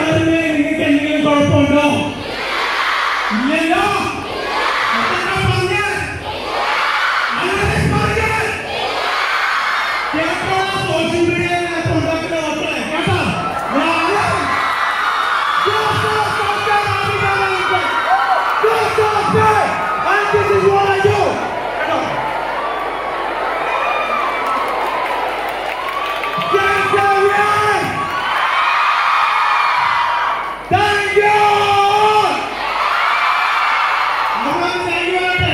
കാണുന്നതിൽ നിങ്ങൾക്ക് എന്തെങ്കിലും കുഴപ്പമുണ്ടോ ഇല്ലല്ലോ അതെന്താ പറഞ്ഞേ? അങ്ങനെ പറഞ്ഞേ? കേട്ടോ സോഷ്യൽ മീഡിയയിലൊക്കെ ഉണ്ടാക്കുന്ന മക്കളെ കേട്ടോ നാളെ Joseph Cocker അഭിനന്ദിക്കും. Joseph Cocker, and this is what I do. കേട്ടോ? Champion! Thank you! നമ്മള് thank you പറയട്ടെ.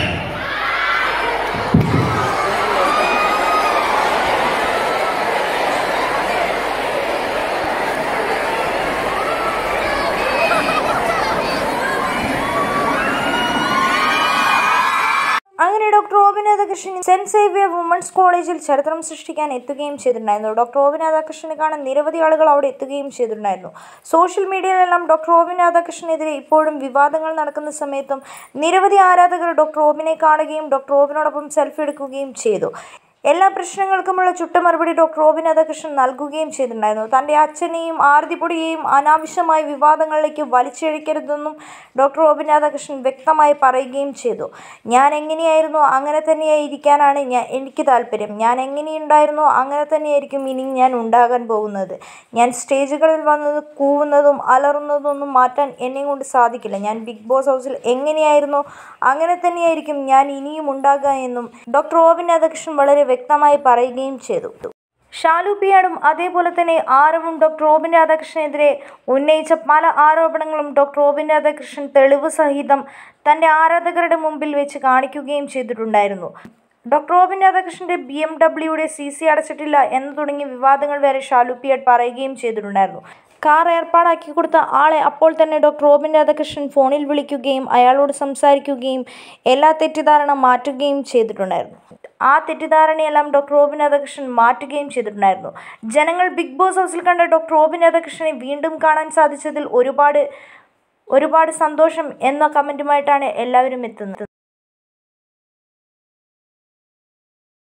അങ്ങനെ doctor O P Radhakrishnan Saint Xavier women's കോളേജിൽ ചരിത്രം സൃഷ്ടിക്കാൻ എത്തുകയും ചെയ്തിട്ടുണ്ടായിരുന്നു ഡോക്ടർ ഒ പി രാധാകൃഷ്ണനെ കാണാൻ നിരവധി ആളുകൾ അവിടെ എത്തുകയും ചെയ്തിട്ടുണ്ടായിരുന്നു സോഷ്യൽ മീഡിയയിലെല്ലാം ഡോക്ടർ ഒ പി രാധാകൃഷ്ണനെതിരെ ഇപ്പോഴും വിവാദങ്ങൾ നടക്കുന്ന സമയത്തും നിരവധി ആരാധകർ ഡോക്ടർ ഓബിനെ കാണുകയും ഡോക്ടർ ഓബിനോടൊപ്പം സെൽഫി എടുക്കുകയും ചെയ്തു എല്ലാ പ്രശ്നങ്ങൾക്കുമുള്ള ചുട്ട മറുപടി ഡോക്ടർ റോബിൻ രാധാകൃഷ്ണൻ നൽകുകയും ചെയ്തിട്ടുണ്ടായിരുന്നു തൻ്റെ അച്ഛനെയും ആരതിപ്പൊടിയെയും അനാവശ്യമായ വിവാദങ്ങളിലേക്ക് വലിച്ചിഴക്കരുതെന്നും ഡോക്ടർ റോബിൻ രാധാകൃഷ്ണൻ വ്യക്തമായി പറയുകയും ചെയ്തു ഞാൻ എങ്ങനെയായിരുന്നോ അങ്ങനെ തന്നെയായിരിക്കാനാണ് ഞാൻ എനിക്ക് താല്പര്യം ഞാൻ എങ്ങനെയുണ്ടായിരുന്നോ അങ്ങനെ തന്നെയായിരിക്കും ഇനി ഞാൻ ഉണ്ടാകാൻ പോകുന്നത് ഞാൻ സ്റ്റേജുകളിൽ വന്നത് കൂവുന്നതും അലറുന്നതൊന്നും മാറ്റാൻ എന്നെ കൊണ്ട് സാധിക്കില്ല ഞാൻ ബിഗ് ബോസ് ഹൗസിൽ എങ്ങനെയായിരുന്നോ അങ്ങനെ തന്നെയായിരിക്കും ഞാൻ ഇനിയും ഉണ്ടാകുക എന്നും ഡോക്ടർ റോബിൻ രാധാകൃഷ്ണൻ വളരെ വ്യക്തമായി പറയുകയും ചെയ്തു ഷാലു പിയാടും അതേപോലെ തന്നെ ആരവും ഡോക്ടർ റോബിൻ രാധാകൃഷ്ണനെതിരെ ഉന്നയിച്ച പല ആരോപണങ്ങളും ഡോക്ടർ റോബിൻ രാധാകൃഷ്ണൻ തെളിവ് സഹിതം തൻ്റെ ആരാധകരുടെ മുമ്പിൽ വെച്ച് കാണിക്കുകയും ചെയ്തിട്ടുണ്ടായിരുന്നു ഡോക്ടർ റോബിൻ രാധാകൃഷ്ണൻ്റെ ബി എം ഡബ്ല്യുടെ സി സി അടച്ചിട്ടില്ല എന്ന് തുടങ്ങിയ വിവാദങ്ങൾ വരെ ഷാലു പിയാട് പറയുകയും ചെയ്തിട്ടുണ്ടായിരുന്നു കാർ ഏർപ്പാടാക്കി കൊടുത്ത ആളെ അപ്പോൾ തന്നെ ഡോക്ടർ റോബിൻ രാധാകൃഷ്ണൻ ഫോണിൽ വിളിക്കുകയും അയാളോട് സംസാരിക്കുകയും എല്ലാ തെറ്റിദ്ധാരണ മാറ്റുകയും ചെയ്തിട്ടുണ്ടായിരുന്നു ആ തെറ്റിദ്ധാരണയെല്ലാം ഡോക്ടർ റോബിൻ രാധാകൃഷ്ണൻ മാറ്റുകയും ചെയ്തിട്ടുണ്ടായിരുന്നു ജനങ്ങൾ ബിഗ് ബോസ് ഹൗസിൽ കണ്ട ഡോക്ടർ റോബിൻ രാധാകൃഷ്ണനെ വീണ്ടും കാണാൻ സാധിച്ചതിൽ ഒരുപാട് ഒരുപാട് സന്തോഷം എന്ന കമൻറ്റുമായിട്ടാണ് എല്ലാവരും എത്തുന്നത്